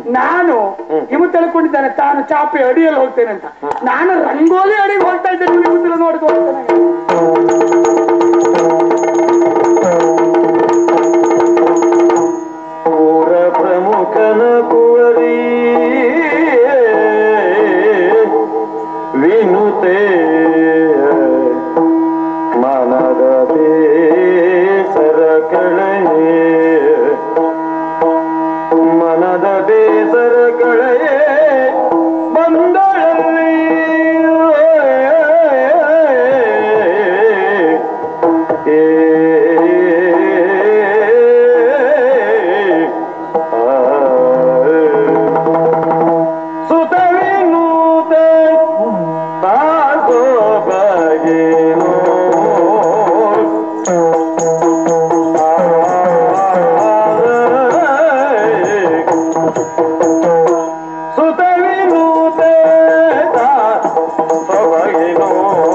ನಾನು ಇವು ತಿಳ್ಕೊಂಡಿದ್ದಾನೆ ತಾನು ಚಾಪೆ ಅಡಿಯಲ್ಲಿ ಹೋಗ್ತೇನೆ ಅಂತ ನಾನು ರಂಗೋಲಿ ಅಡಿಗೆ ಹೋಗ್ತಾ ಇದ್ದೇನೆ ಇವುದೆಲ್ಲ ನೋಡಿದ ಪೂರ ಪ್ರಮುಖನ ಕುವರಿ ವಿನುತೆ ಮನದ ಬೇಸರ ಕಳೆಯೇ ಮನದ ಬೇಸರ ಕಳೆಯೇ ಬಂದಳಲ್ಲಿ ಏ ಸುತವಿನೂತ ತಾಸೋ ಬಗೆನೋ ಸುತವಿನೂತ ತಾಸೋ ಬಗೆನೋ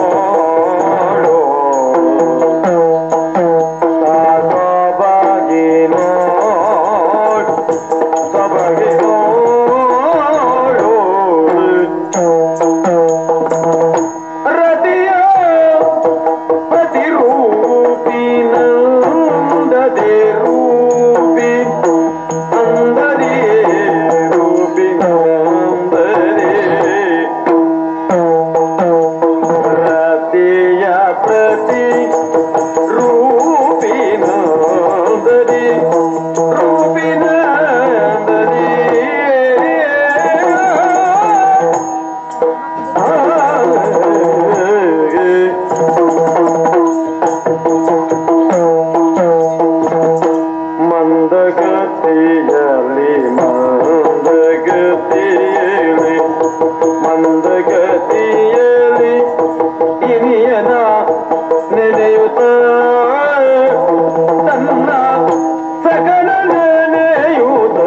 ಪ್ರತಿ ರೂಪಿನಂದರಿ ರೂಪಿನಂದರಿ ಮಂದಗತಿಯಲ್ಲಿ ಮಂದಗತಿಯಲ್ಲಿ ಮಂದಗತಿಯಲ್ಲಿ ಇನಿಯನ ನೆನೆಯುತ್ತ ತನ್ನ ಸಕಲ ನೆನೆಯುತ್ತ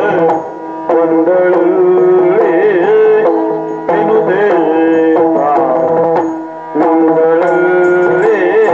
ಒಂದಳಲ್ಲಿ ವಿನುದೇ ನೊಂದಳಲ್ಲಿ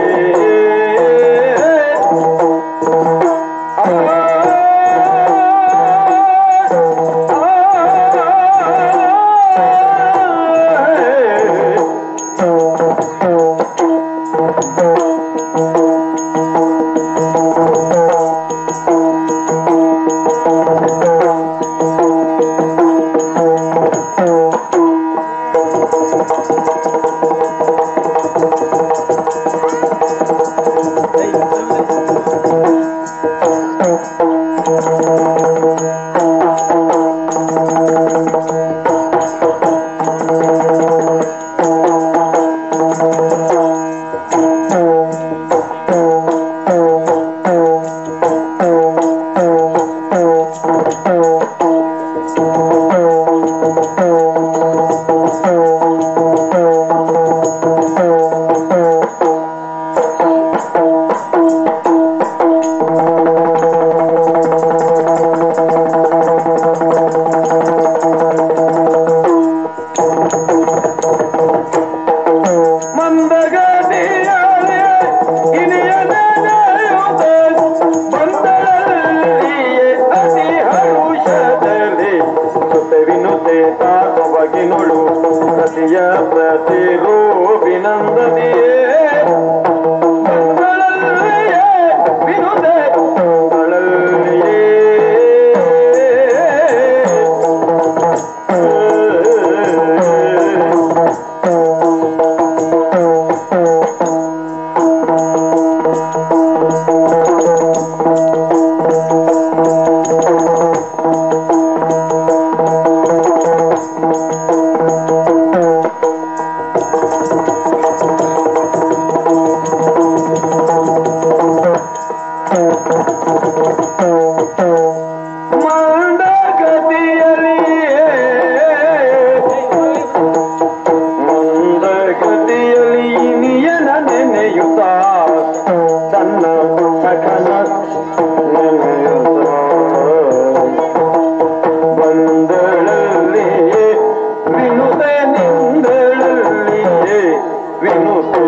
ಮಂದಗತಿಯಾಲೆ ಇನಿಯನೆನೆಯುತ್ತ ಬಂದಳಲ್ಲಿಯೇ ಅತಿ ಹರುಷದಲ್ಲಿ ಸುತ್ತವಿನುತೆ ತಾಪವಗಿನುಳು ಪ್ರತಿಯ ಪ್ರತಿರೂಪಿನಂದದಿಯೇ ಬಂದಳಲ್ಲಿಯೇ ವಿನುತೆ ಬಂದಳಲ್ಲಿಯೇ ಮಂದಗತಿಯಲ್ಲಿ ಇನಿಯನ ನೆನೆಯುತ್ತ ತನ್ನ ಸಕಲ ನೆನೆಯುತ್ತ ಬಂದಳಲ್ಲಿಯೇ ವಿನುತೆ ನಿಂದಳಲ್ಲಿಯೇ ವಿನುತೆ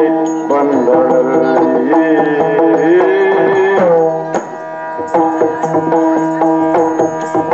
ಬಂದಳಲ್ಲಿಯೇ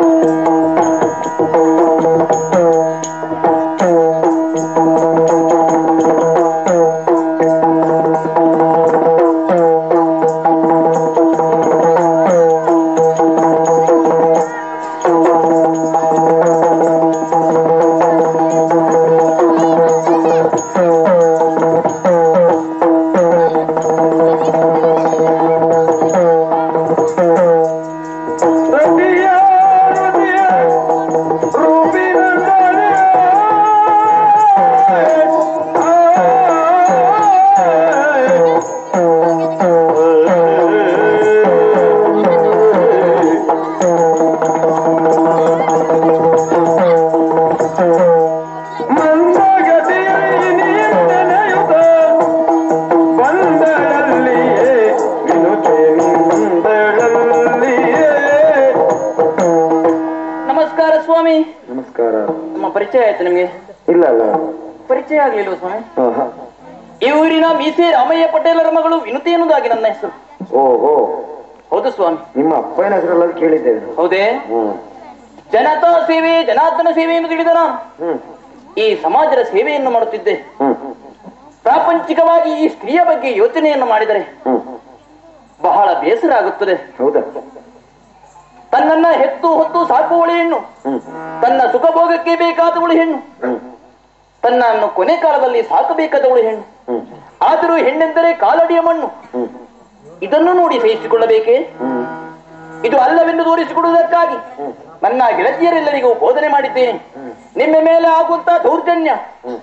ಸ್ವಾಮಿ ನಮಸ್ಕಾರ ನಮ್ಮ ಪರಿಚಯ ಆಯ್ತು ನಿಮ್ಗೆ ಇಲ್ಲ ಅಲ್ಲ ಪರಿಚಯ ಆಗ್ಲಿಲ್ವ ಸ್ವಾಮಿ ಆಹಾ. ಈ ಊರಿನ ಮೀಸೆ ರಾಮಯ್ಯ ಪಟೇಲರ ಮಗಳು ವಿನುತಿ ಎನ್ನುವುದಾಗಿ ನನ್ನ ಹೆಸರು ಓಹೋ ಹೌದು ಸ್ವಾಮಿ ನಿಮ್ಮ ಅಪ್ಪನ ಹೆಸರೆಲ್ಲ ಕೇಳಿದ್ದೇವೆ ಹೌದೇ ಹ್ಮ್ ಜನತಾ ಸೇವೆ ಜನಾರ್ದನ ಸೇವೆಯನ್ನು ತಿಳಿದ ನಾನು ಹ್ಮ್ ಈ ಸಮಾಜದ ಸೇವೆಯನ್ನು ಮಾಡುತ್ತಿದ್ದೆ ಹ್ಮ್ ಪ್ರಾಪಂಚಿಕವಾಗಿ ಈ ಸ್ತ್ರೀಯ ಬಗ್ಗೆ ಯೋಚನೆಯನ್ನು ಮಾಡಿದರೆ ಹ್ಮ್ ಬಹಳ ಬೇಸರ ಆಗುತ್ತದೆ ಹೌದಾ ತನ್ನನ್ನ ಹೆತ್ತು ಹೊತ್ತು ಸಾಕುವಳಿ ಹೆಣ್ಣು ಹ್ಮ್ ತನ್ನ ಸುಖಭೋಗಕ್ಕೆ ಬೇಕಾದವಳು ಹೆಣ್ಣು ಹ್ಮ್ ತನ್ನನ್ನು ಕೊನೆ ಕಾಲದಲ್ಲಿ ಸಾಕಬೇಕಾದವಳು ಹೆಣ್ಣು ಹ್ಮ್ ಆದರೂ ಹೆಣ್ಣೆಂದರೆ ಕಾಲಡಿಯ ಮಣ್ಣು ಹ್ಮ್ ಇದನ್ನು ನೋಡಿ ಸಹಿಸಿಕೊಳ್ಳಬೇಕೆ ಹ್ಮ್ ಇದು ಅಲ್ಲವೆಂದು ತೋರಿಸಿಕೊಡುವುದಕ್ಕಾಗಿ ನನ್ನ ಗೆಳತಿಯರೆಲ್ಲರಿಗೂ ಬೋಧನೆ ಮಾಡಿದ್ದೇನೆ ನಿಮ್ಮ ಮೇಲೆ ಆಗುವಂತ ದೌರ್ಜನ್ಯ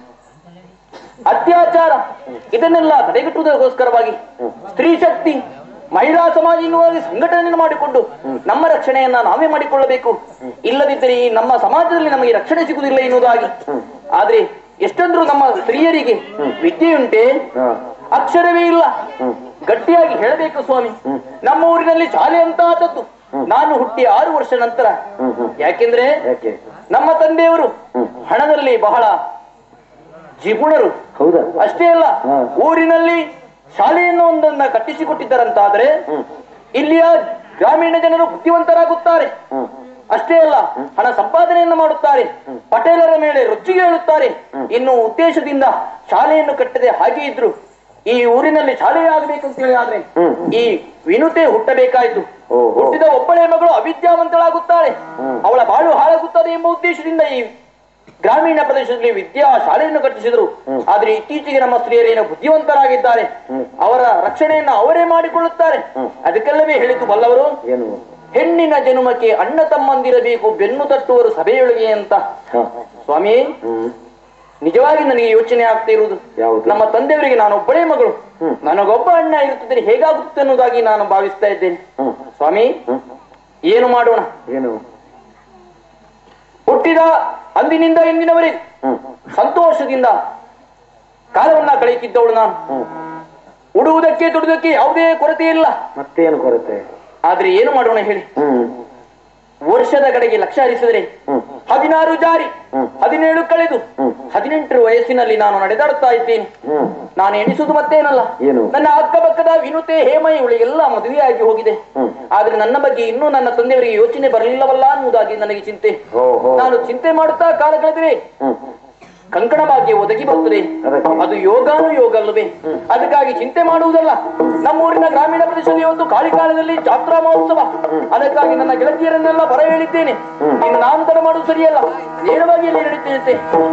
ಅತ್ಯಾಚಾರ ಇದನ್ನೆಲ್ಲ ತಡೆಗಟ್ಟುವುದಕ್ಕೋಸ್ಕರವಾಗಿ ಸ್ತ್ರೀ ಶಕ್ತಿ ಮಹಿಳಾ ಸಮಾಜ ಎನ್ನುವ ಸಂಘಟನೆಯನ್ನು ಮಾಡಿಕೊಂಡು ನಮ್ಮ ರಕ್ಷಣೆಯನ್ನ ನಾವೇ ಮಾಡಿಕೊಳ್ಳಬೇಕು ಇಲ್ಲದಿದ್ದರೆ ಈ ನಮ್ಮ ಸಮಾಜದಲ್ಲಿ ನಮಗೆ ರಕ್ಷಣೆ ಸಿಗುವುದಿಲ್ಲ ಎನ್ನುವುದಾಗಿ ಆದ್ರೆ ಎಷ್ಟೊಂದ್ರು ನಮ್ಮ ಸ್ತ್ರೀಯರಿಗೆ ವಿದ್ಯೆಯುಂಟೆ ಹಾ ಅಕ್ಷರವೇ ಇಲ್ಲ ಗಟ್ಟಿಯಾಗಿ ಹೇಳಬೇಕು ಸ್ವಾಮಿ ನಮ್ಮ ಊರಿನಲ್ಲಿ ಶಾಲೆ ಅಂತ ಆದದ್ದು ನಾನು ಹುಟ್ಟಿ ಆರು ವರ್ಷ ನಂತರ ಹ್ಮ್ ಹ್ಮ್ ಯಾಕೆಂದ್ರೆ ಯಾಕೆ ನಮ್ಮ ತಂದೆಯವರು ಹಣದಲ್ಲಿ ಬಹಳ ಜಿಗುಣರು ಹೌದಾ ಅಷ್ಟೇ ಅಲ್ಲ ಹಾ. ಊರಿನಲ್ಲಿ ಶಾಲೆಯನ್ನು ಒಂದನ್ನ ಕಟ್ಟಿಸಿಕೊಟ್ಟಿದ್ದಾರಂತಾದ್ರೆ ಇಲ್ಲಿಯ ಗ್ರಾಮೀಣ ಜನರು ಬುದ್ಧಿವಂತರಾಗುತ್ತಾರೆ ಹ್ಮ್ ಅಷ್ಟೇ ಅಲ್ಲ ಹಣ ಸಂಪಾದನೆಯನ್ನು ಮಾಡುತ್ತಾರೆ ಪಟೇಲರ ಮೇಲೆ ರೊಚ್ಚಿಗೆ ಹೇಳುತ್ತಾರೆ ಇನ್ನು ಉದ್ದೇಶದಿಂದ ಶಾಲೆಯನ್ನು ಕಟ್ಟದೆ ಹಾಗೆ ಇದ್ರು ಈ ಊರಿನಲ್ಲಿ ಶಾಲೆ ಆಗಬೇಕು ಅಂತ ಹೇಳಿ ಆದ್ರೆ ಹ್ಮ್. ಈ ವಿನುತೆ ಹುಟ್ಟಬೇಕಾಯ್ತು ಓಹೋ. ಹುಟ್ಟಿದ ಒಬ್ಬಳೆ ಮಗಳು ಅವಿದ್ಯಾವಂತಳಾಗುತ್ತಾಳೆ ಅವಳ ಬಾಳು ಹಾಳಾಗುತ್ತದೆ ಎಂಬ ಉದ್ದೇಶದಿಂದ ಈ ಗ್ರಾಮೀಣ ಪ್ರದೇಶದಲ್ಲಿ ವಿದ್ಯಾ ಶಾಲೆಯನ್ನು ಕಟ್ಟಿಸಿದರು ಆದ್ರೆ ಇತ್ತೀಚೆಗೆ ನಮ್ಮ ಸ್ತ್ರೀಯರೇನು ಬುದ್ಧಿವಂತರಾಗಿದ್ದಾರೆ ಅವರ ರಕ್ಷಣೆಯನ್ನು ಅವರೇ ಮಾಡಿಕೊಳ್ಳುತ್ತಾರೆ ಅದಕ್ಕೆಲ್ಲವೇ ಹೇಳಿದ್ದು ಬಲ್ಲವರು ಏನು ಹೆಣ್ಣಿನ ಜನುಮಕ್ಕೆ ಅಣ್ಣ ತಮ್ಮಂದಿರಬೇಕು ಬೆನ್ನು ತಟ್ಟುವರು ಸಭೆಯೊಳಗೆ ಅಂತ ಹಾ ಸ್ವಾಮಿ ಹ್ಮ್ ನಿಜವಾಗಿ ನನಗೆ ಯೋಚನೆ ಆಗ್ತಾ ಇರುವುದು ಯಾವುದು? ನಮ್ಮ ತಂದೆಯವರಿಗೆ ನಾನು ಒಬ್ಬಳೇ ಮಗಳು ನನಗೊಬ್ಬ ಅಣ್ಣ ಇರುತ್ತಿದ್ದರೆ ಹೇಗಾಗುತ್ತೆ ಅನ್ನೋದಾಗಿ ನಾನು ಭಾವಿಸ್ತಾ ಇದ್ದೇನೆ ಹ್ಮ್ ಸ್ವಾಮಿ ಹ್ಮ್ ಏನು ಮಾಡೋಣ ಏನು ಹುಟ್ಟಿದ ಅಂದಿನಿಂದ ಇಂದಿನವರೆಗೆ ಹ್ಮ್ ಸಂತೋಷದಿಂದ ಕಾಲವನ್ನ ಕಳೆಯುತ್ತಿದ್ದವಳು ನಾನು ಹ್ಮ್ ಉಡುವುದಕ್ಕೆ ದುಡುವುದಕ್ಕೆ ಯಾವುದೇ ಕೊರತೆ ಇಲ್ಲ ಮತ್ತೇನು ಕೊರತೆ ಆದ್ರೆ ಏನು ಮಾಡೋಣ ಹೇಳಿ ಹ್ಮ್ ವರ್ಷದ ಕಡೆಗೆ ಲಕ್ಷ್ಯ ಹರಿಸಿದರೆ ಹ್ಮ್ ಹದಿನಾರು ಜಾರಿ ಹ್ಮ್. ಹದಿನೇಳು ಕಳೆದು ಹ್ಮ್. ಹದಿನೆಂಟರ ವಯಸ್ಸಿನಲ್ಲಿ ನಾನು ನಡೆದಾಡುತ್ತಾ ಇದ್ದೇನೆ ಹ್ಮ್ ನಾನು ಎಣಿಸುವುದು ಮತ್ತೇನಲ್ಲ ಏನು? ನನ್ನ ಅಕ್ಕಪಕ್ಕದ ವಿನುತೆ ಹೇಮ ಇವಳಿಗೆಲ್ಲ ಮದುವೆಯಾಗಿ ಹೋಗಿದೆ ಹ್ಮ್. ಆದ್ರೆ ನನ್ನ ಬಗ್ಗೆ ಇನ್ನೂ ನನ್ನ ತಂದೆಯವರಿಗೆ ಯೋಚನೆ ಬರಲಿಲ್ಲವಲ್ಲ ಅನ್ನುವುದಾಗಿ ನನಗೆ ಚಿಂತೆ ಹೋ ಹೋ ನಾನು ಚಿಂತೆ ಮಾಡುತ್ತಾ ಕಾಲ ಕಳೆದರೆ ಹ್ಮ್ ಕಂಕಣ ಭಾಗ್ಯ ಒದಗಿ ಬರುತ್ತದೆ ಅದಕ್ಕೆ? ಅದು ಯೋಗಾನು ಯೋಗ ಅಲ್ಲವೇ ಅದಕ್ಕಾಗಿ ಚಿಂತೆ ಮಾಡುವುದಲ್ಲ ನಮ್ಮೂರಿನ ಗ್ರಾಮೀಣ ಪ್ರದೇಶದಲ್ಲಿ ಒಂದು ಕಾಳಿಕಾಲದಲ್ಲಿ ಜಾತ್ರಾ ಮಹೋತ್ಸವ ಅದಕ್ಕಾಗಿ ನನ್ನ ಗೆಳತಿಯರನ್ನೆಲ್ಲ ಬರ ಹೇಳಿದ್ದೇನೆ ಇನ್ನು ನಾನು ತಡ ಮಾಡುವುದು ಸರಿಯಲ್ಲ ನೇರವಾಗಿ ಅಲ್ಲಿ ನಡೀತೇನೆ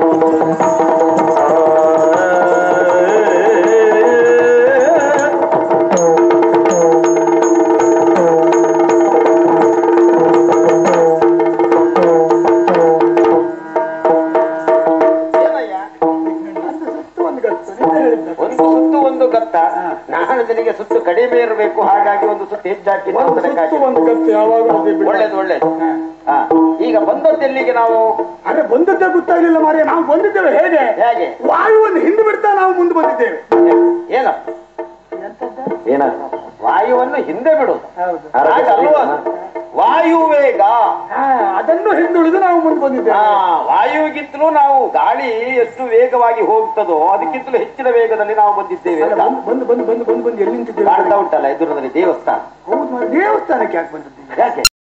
ಒಂದು ಸುತ್ತು ಒಂದು ಗತ್ತ ನಾನು ನಿನಗೆ ಸುತ್ತು ಕಡಿಮೆ ಇರಬೇಕು ಹಾಗಾಗಿ ಒಂದು ಸುತ್ತು ಹೆಚ್ಚಾಕಿ ಸುತ್ತು ಒಂದು ಕತ್ತು ಯಾವಾಗ ಅದೇ ಬಿಡು. ಒಳ್ಳೇದು ಒಳ್ಳೇದು ಹಾ ಈಗ ಬಂದದ್ದೆಲ್ಲಿಗೆ ನಾವು ಅರೆ ಬಂದದ್ದೇ ಗೊತ್ತಾಗ್ಲಿಲ್ಲ ಮಾರ್ರೆ ನಾವು ಬಂದಿದ್ದೇವೆ ಹೇಗೆ ಹೇಗೆ ವಾಯುವನ್ನು ಹಿಂದೆ ಬಿಡ್ತಾ ನಾವು ಮುಂದೆ ಬಂದಿದ್ದೇವೆ ಏನ ಏನ ವಾಯುವನ್ನು ಹಿಂದೆ ಬಿಡು ಹೌದು ಹಾಗಲ್ವಾ ವಾಯು ವೇಗ ಹಾ, ಅದನ್ನು ಹಿಂದುಳಿದು ನಾವು ಮುಂದೆ ಹಾ ಬಂದಿದ್ದೇವೆ ವಾಯುಗಿಂತಲೂ ನಾವು ಗಾಳಿ ಎಷ್ಟು ವೇಗವಾಗಿ ಹೋಗ್ತದೋ ಅದಕ್ಕಿಂತಲೂ ಹೆಚ್ಚಿನ ವೇಗದಲ್ಲಿ ನಾವು ಬಂದಿದ್ದೇವೆ ಅಲ್ಲ, ಅಂತ. ಬಂದು ಬಂದು ಬಂದು ಬಂದು ಬಂದು ಬಂದು ಎಲ್ಲಿ ನಿಂತಿದ್ದೇವೆ ಕಾಣ್ತಾ ಉಂಟಲ್ಲ ಎದುರಿನಲ್ಲಿ ದೇವಸ್ಥಾನ ಹೌದು ಮಾರ್ರೆ, ದೇವಸ್ಥಾನಕ್ಕೆ ಯಾಕೆ ಬಂದಿದ್ದೇವೆ ಯಾಕೆ